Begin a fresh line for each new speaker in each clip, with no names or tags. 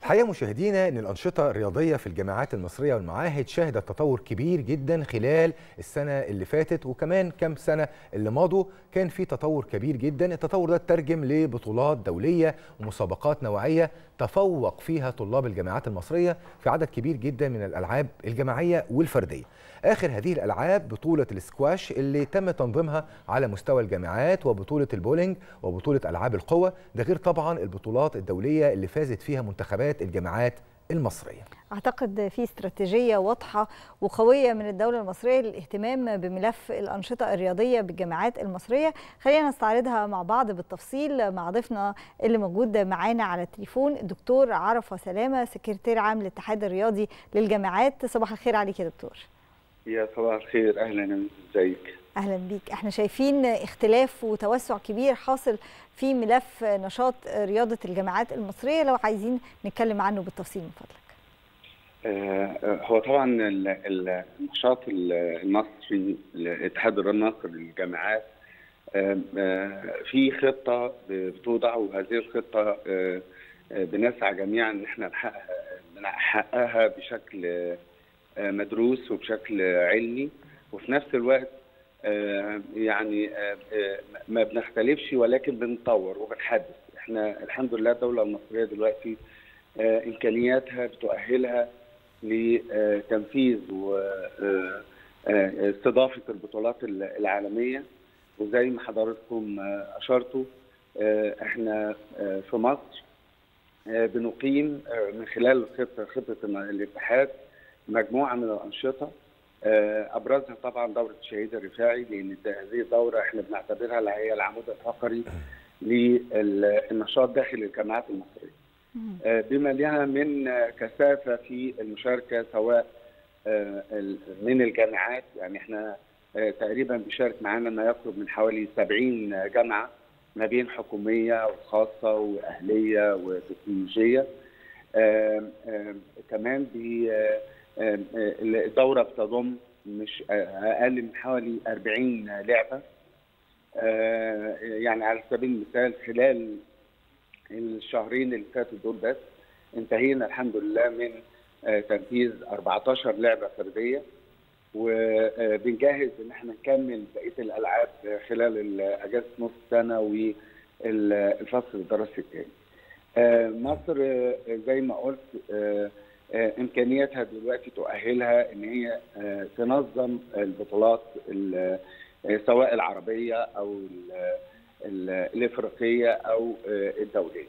الحقيقه مشاهدينا ان الانشطه الرياضيه في الجامعات المصريه والمعاهد شهدت تطور كبير جدا خلال السنه اللي فاتت وكمان كم سنه اللي ماضوا كان في تطور كبير جدا التطور ده ترجم لبطولات دوليه ومسابقات نوعيه تفوق فيها طلاب الجامعات المصريه في عدد كبير جدا من الالعاب الجماعيه والفرديه اخر هذه الالعاب بطوله السكواش اللي تم تنظيمها على مستوى الجامعات وبطوله البولينج وبطوله العاب القوى ده غير طبعا البطولات الدوليه اللي فازت فيها منتخبات الجامعات المصريه
اعتقد في استراتيجيه واضحه وقويه من الدوله المصريه للاهتمام بملف الانشطه الرياضيه بالجامعات المصريه خلينا نستعرضها مع بعض بالتفصيل مع ضيفنا اللي موجود معانا على التليفون الدكتور عرفه سلامه سكرتير عام الاتحاد الرياضي للجامعات صباح الخير عليك يا دكتور
يا صباح الخير اهلا ازيك
اهلا بيك احنا شايفين اختلاف وتوسع كبير حاصل في ملف نشاط رياضه الجامعات المصريه لو عايزين نتكلم عنه بالتفصيل من فضلك
هو طبعا النشاط المصري الاتحاد المصري للجامعات في خطه بتوضع وهذه الخطه بنسعى جميعا ان احنا نحققها بشكل مدروس وبشكل علمي وفي نفس الوقت يعني ما بنختلفش ولكن بنطور وبنحدث احنا الحمد لله الدوله المصريه دلوقتي امكانياتها بتؤهلها لتنفيذ واستضافه البطولات العالميه وزي ما حضراتكم اشرتوا احنا في مصر بنقيم من خلال خطه خطه الاتحاد مجموعه من الانشطه ابرزها طبعا دوره الشهيد الرفاعي لان هذه الدوره احنا بنعتبرها هي العمود الفقري للنشاط داخل الجامعات المصريه. بما لها من كثافه في المشاركه سواء من الجامعات يعني احنا تقريبا بيشارك معانا ما يقرب من حوالي 70 جامعه ما بين حكوميه وخاصه واهليه وتكنولوجيه. كمان بي الدوره بتضم مش اقل من حوالي 40 لعبه يعني على سبيل المثال خلال الشهرين اللي فاتوا دول بس انتهينا الحمد لله من تنفيذ 14 لعبه فرديه وبنجهز ان احنا نكمل بقيه الالعاب خلال اجازه نص السنه والفصل الدراسي الثاني. مصر زي ما قلت امكانياتها دلوقتي تؤهلها ان هي تنظم البطولات سواء العربيه او الافريقيه او الدوليه.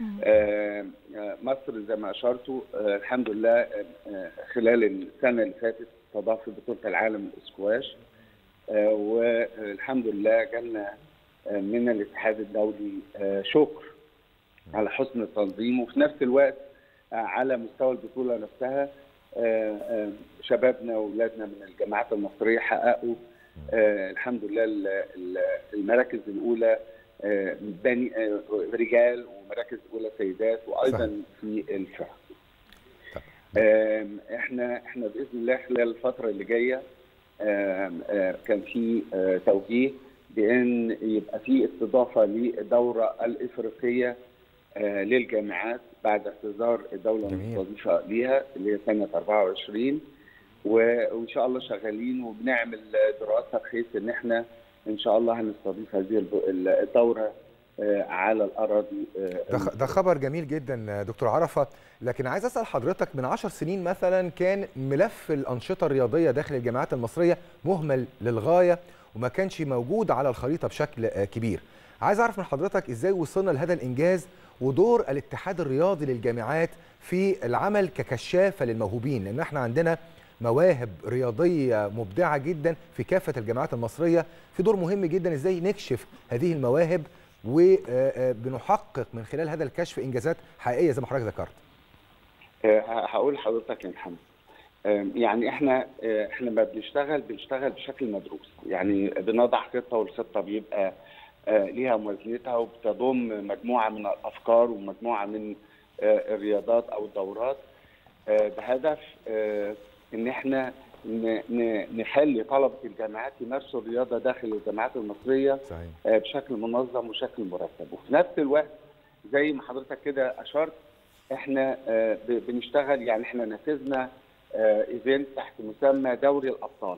مصر زي ما اشرتوا الحمد لله خلال السنه اللي فاتت استضافت بطوله العالم الاسكواش والحمد لله جالنا من الاتحاد الدولي شكر على حسن التنظيم وفي نفس الوقت على مستوى البطوله نفسها شبابنا واولادنا من الجامعات المصريه حققوا الحمد لله المراكز الاولى بني رجال ومراكز اولى سيدات وايضا في الفرق. احنا احنا باذن الله خلال الفتره اللي جايه كان في توجيه بان يبقى في استضافه للدوره الافريقيه للجامعات بعد اعتذار الدوله المستضيفه ليها اللي هي سنه 24 وان شاء الله شغالين وبنعمل دراسه بحيث ان احنا ان شاء الله هنستضيف هذه الدوره على الاراضي
ده خبر جميل جدا دكتور عرفه لكن عايز اسال حضرتك من 10 سنين مثلا كان ملف الانشطه الرياضيه داخل الجامعات المصريه مهمل للغايه وما كانش موجود على الخريطه بشكل كبير عايز اعرف من حضرتك ازاي وصلنا لهذا الانجاز ودور الاتحاد الرياضي للجامعات في العمل ككشافه للموهوبين لان احنا عندنا مواهب رياضيه مبدعه جدا في كافه الجامعات المصريه في دور مهم جدا ازاي نكشف هذه المواهب وبنحقق من خلال هذا الكشف انجازات حقيقيه زي ما حضرتك ذكرت
هقول لحضرتك يا محمد يعني احنا احنا ما بنشتغل بنشتغل بشكل مدروس يعني بنضع خطه والخطه بيبقى ليها موازنتها وبتضم مجموعه من الافكار ومجموعه من الرياضات او الدورات بهدف ان احنا نخلي طلبه الجامعات يمارسوا الرياضه داخل الجامعات المصريه صحيح. بشكل منظم وشكل مرتب وفي نفس الوقت زي ما حضرتك كده اشرت احنا آه، ب- بنشتغل يعني احنا نفذنا ايفنت تحت مسمى دوري الابطال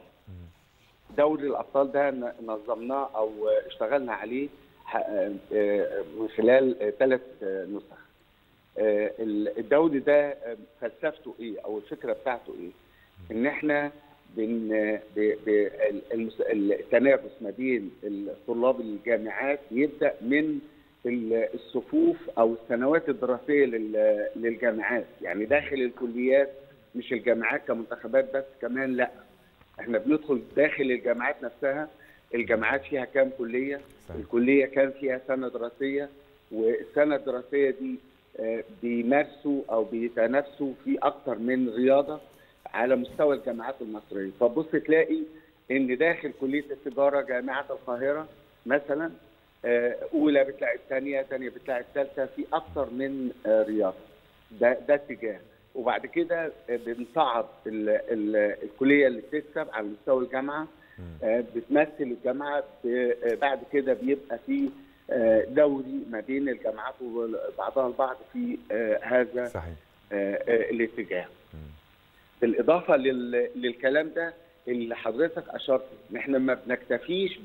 دوري الابطال ده ن- نظمناه او آه، اشتغلنا عليه ح- آه، آه، من خلال ثلاث نسخ آه، ال- الدوري ده آه، فلسفته ايه او الفكره بتاعته ايه ان احنا بن ب- ب- ال- المس- التنافس ما بين طلاب الجامعات يبدا من ال- الصفوف او السنوات الدراسيه لل- للجامعات يعني داخل الكليات مش الجامعات كمنتخبات بس كمان لا احنا بندخل داخل الجامعات نفسها الجامعات فيها كام كليه
صحيح.
الكليه كان فيها سنه دراسيه والسنه الدراسيه دي آه، بيمارسوا او بيتنافسوا في اكتر من رياضه على مستوى الجامعات المصريه فبص تلاقي ان داخل كليه التجاره جامعه القاهره مثلا آه، اولى بتلاقي الثانيه ثانيه بتلاقي الثالثه في اكتر من آه، رياضه ده ده اتجاه وبعد كده آه، بنصعد ال- ال- الكليه اللي بتكسب على مستوى الجامعه آه، بتمثل الجامعه ب- آه، بعد كده بيبقى في آه، دوري ما بين الجامعات وبعضها البعض في آه، هذا
صحيح
آه، آه، الاتجاه بالاضافه لل- للكلام ده اللي حضرتك اشرت ان احنا ما بنكتفيش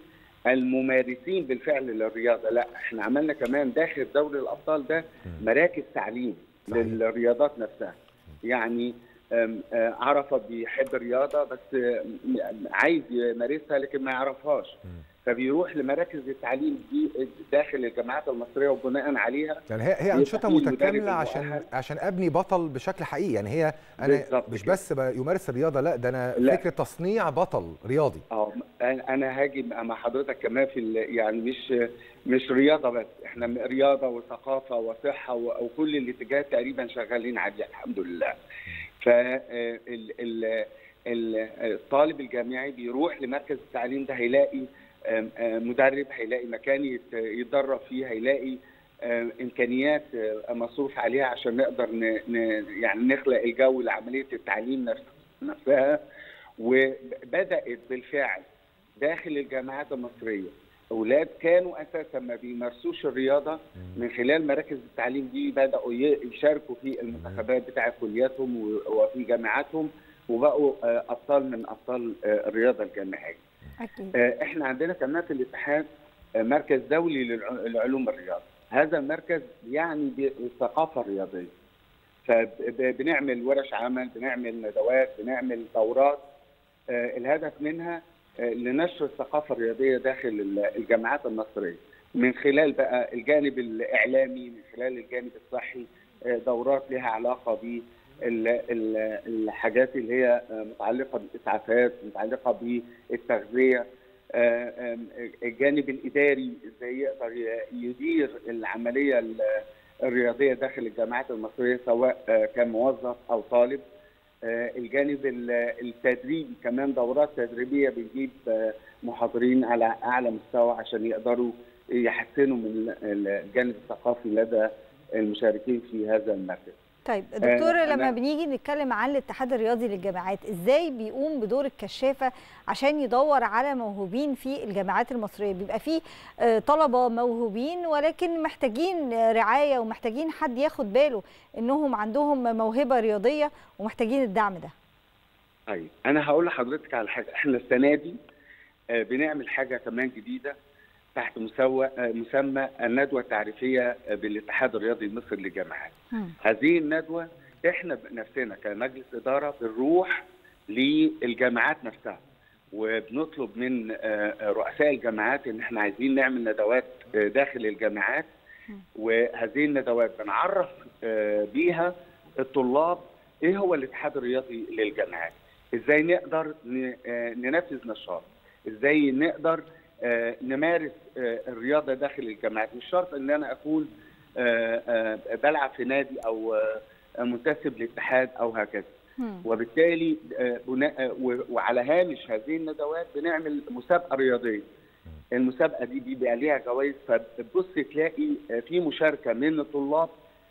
بالممارسين بالفعل للرياضه لا احنا عملنا كمان داخل دوري الابطال ده مراكز تعليم
صحيح.
للرياضات نفسها يعني آم، آه، عرفه بيحب الرياضه بس آم، عايز يمارسها لكن ما يعرفهاش فبيروح لمراكز التعليم دي داخل الجامعات المصريه وبناء عليها
يعني هي هي
يبقى
انشطه
في المدرب
متكامله عشان
المؤهل.
عشان ابني بطل بشكل حقيقي يعني هي انا
بالظبط
مش
كده.
بس ب- يمارس الرياضه لا ده انا
لا.
فكره تصنيع بطل رياضي
اه أنا- انا هاجي مع حضرتك كمان في ال- يعني مش مش رياضه بس احنا م- رياضه وثقافه وصحه و- وكل الاتجاهات تقريبا شغالين عليها الحمد لله فالطالب الجامعي بيروح لمركز التعليم ده هيلاقي آم، آم، مدرب هيلاقي مكان يت- يتدرب فيه هيلاقي آم، امكانيات آه، مصروف عليها عشان نقدر ن- ن- يعني نخلق الجو لعمليه التعليم نفس- نفسها وبدات بالفعل داخل الجامعات المصريه اولاد كانوا اساسا ما بيمارسوش الرياضه من خلال مراكز التعليم دي بداوا ي- يشاركوا في المنتخبات بتاع كلياتهم و- وفي جامعاتهم وبقوا آه، ابطال من ابطال آه، الرياضه الجامعيه.
اكيد
آه، احنا عندنا كمان في الاتحاد آه، مركز دولي للع- للعلوم الرياضه هذا المركز يعني بالثقافه الرياضيه فبنعمل ورش عمل بنعمل ندوات بنعمل دورات آه، الهدف منها آه، لنشر الثقافه الرياضيه داخل ال- الجامعات المصريه من خلال بقى الجانب الاعلامي من خلال الجانب الصحي آه، دورات لها علاقه ب الحاجات اللي هي آه، متعلقه بالاسعافات متعلقه بالتغذيه آه، آم، الجانب الاداري ازاي يقدر ي- يدير العمليه ال- الرياضيه داخل الجامعات المصريه سواء آه، كان موظف او طالب آه، الجانب ال- التدريبي كمان دورات تدريبيه بنجيب آه، محاضرين على اعلى مستوى عشان يقدروا يحسنوا من ال- الجانب الثقافي لدى المشاركين في هذا المركز.
طيب دكتور
آه،
لما
أنا-
بنيجي نتكلم عن الاتحاد الرياضي للجامعات ازاي بيقوم بدور الكشافه عشان يدور على موهوبين في الجامعات المصريه بيبقى في آه، طلبه موهوبين ولكن محتاجين آه، رعايه ومحتاجين حد ياخد باله انهم عندهم موهبه رياضيه ومحتاجين الدعم ده
طيب انا هقول لحضرتك على حاجه احنا السنه دي آه، بنعمل حاجه كمان جديده تحت مسوى آه، مسمى الندوه التعريفيه آه، بالاتحاد الرياضي المصري للجامعات. هذه الندوه احنا نفسنا كمجلس اداره بنروح للجامعات نفسها وبنطلب من آه، رؤساء الجامعات ان احنا عايزين نعمل ندوات آه، داخل الجامعات وهذه الندوات بنعرف آه، بيها الطلاب ايه هو الاتحاد الرياضي للجامعات ازاي نقدر ن- آه، ننفذ نشاط ازاي نقدر آه، نمارس آه، الرياضه داخل الجامعات مش شرط ان انا اكون آه، آه، بلعب في نادي او آه، منتسب لاتحاد او هكذا
مم.
وبالتالي آه، بناء آه، و- وعلى هامش هذه الندوات بنعمل مسابقه رياضيه المسابقه دي بيبقى ليها جوائز فتبص تلاقي آه، في مشاركه من الطلاب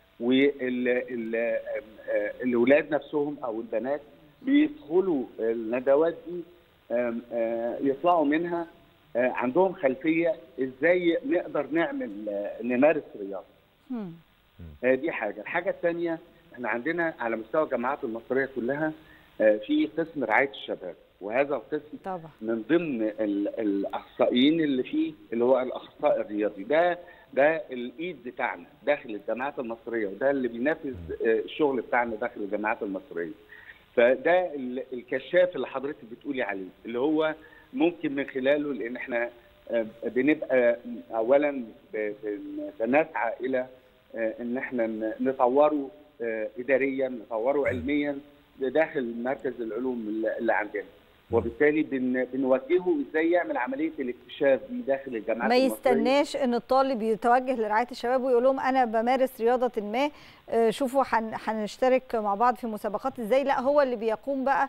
والاولاد نفسهم او البنات بيدخلوا الندوات دي آم، آه، يطلعوا منها آه، عندهم خلفيه ازاي نقدر نعمل آه، نمارس رياضه
مم.
آه، دي حاجه الحاجه الثانيه احنا عندنا على مستوى الجامعات المصريه كلها آه، في قسم رعايه الشباب وهذا القسم
طبعا
من ضمن ال- الاخصائيين اللي فيه اللي هو الاخصائي الرياضي ده ده الايد بتاعنا داخل الجامعات المصريه وده اللي بينفذ آه، الشغل بتاعنا داخل الجامعات المصريه فده ال- الكشاف اللي حضرتك بتقولي عليه اللي هو ممكن من خلاله لان احنا آه، بنبقى اولا ب- بن- بنسعى الى آه، ان احنا ن- نطوره آه، اداريا نطوره علميا داخل مركز العلوم اللي- اللي عندنا وبالتالي بن بنوجهه ازاي يعمل عمليه الاكتشاف دي داخل الجامعات
ما
المصرية.
يستناش ان الطالب يتوجه لرعايه الشباب ويقول لهم انا بمارس رياضه ما آه، شوفوا هن- هنشترك مع بعض في مسابقات ازاي لا هو اللي بيقوم بقى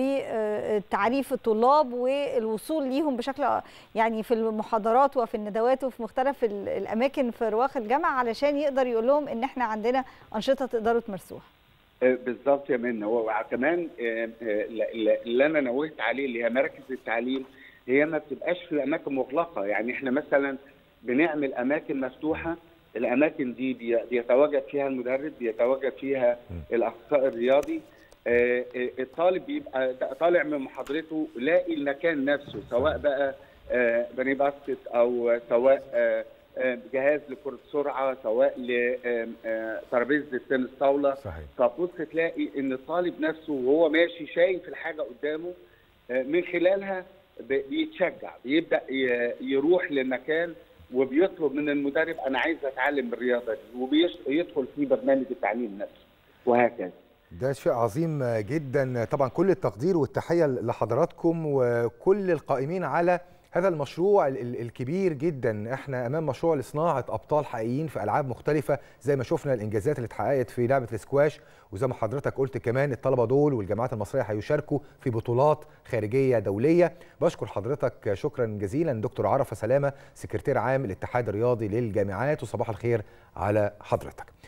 بتعريف الطلاب والوصول ليهم بشكل يعني في المحاضرات وفي الندوات وفي مختلف ال- الاماكن في رواق الجامعه علشان يقدر يقول لهم ان احنا عندنا انشطه تقدروا تمارسوها
آه، بالظبط يا منى وكمان آه، آه، ل- اللي انا نوهت عليه اللي هي مراكز التعليم هي ما بتبقاش في اماكن مغلقه يعني احنا مثلا بنعمل اماكن مفتوحه الاماكن دي بي- بيتواجد فيها المدرب بيتواجد فيها الاخصائي الرياضي آه، آه، الطالب بيبقى طالع من محاضرته لاقي المكان نفسه سواء بقى آه، بني باسكت او سواء آه، آه، جهاز لكره سرعه سواء لترابيزه التنس طاوله
صحيح
فتبص تلاقي ان الطالب نفسه وهو ماشي شايف الحاجه قدامه آه، من خلالها ب- بيتشجع بيبدا ي- يروح للمكان وبيطلب من المدرب انا عايز اتعلم الرياضه دي وبيدخل في برنامج التعليم نفسه وهكذا
ده شيء عظيم جدا طبعا كل التقدير والتحيه لحضراتكم وكل القائمين على هذا المشروع ال- ال- الكبير جدا احنا امام مشروع لصناعه ابطال حقيقيين في العاب مختلفه زي ما شفنا الانجازات اللي اتحققت في لعبه السكواش وزي ما حضرتك قلت كمان الطلبه دول والجامعات المصريه هيشاركوا في بطولات خارجيه دوليه بشكر حضرتك شكرا جزيلا دكتور عرفه سلامه سكرتير عام الاتحاد الرياضي للجامعات وصباح الخير على حضرتك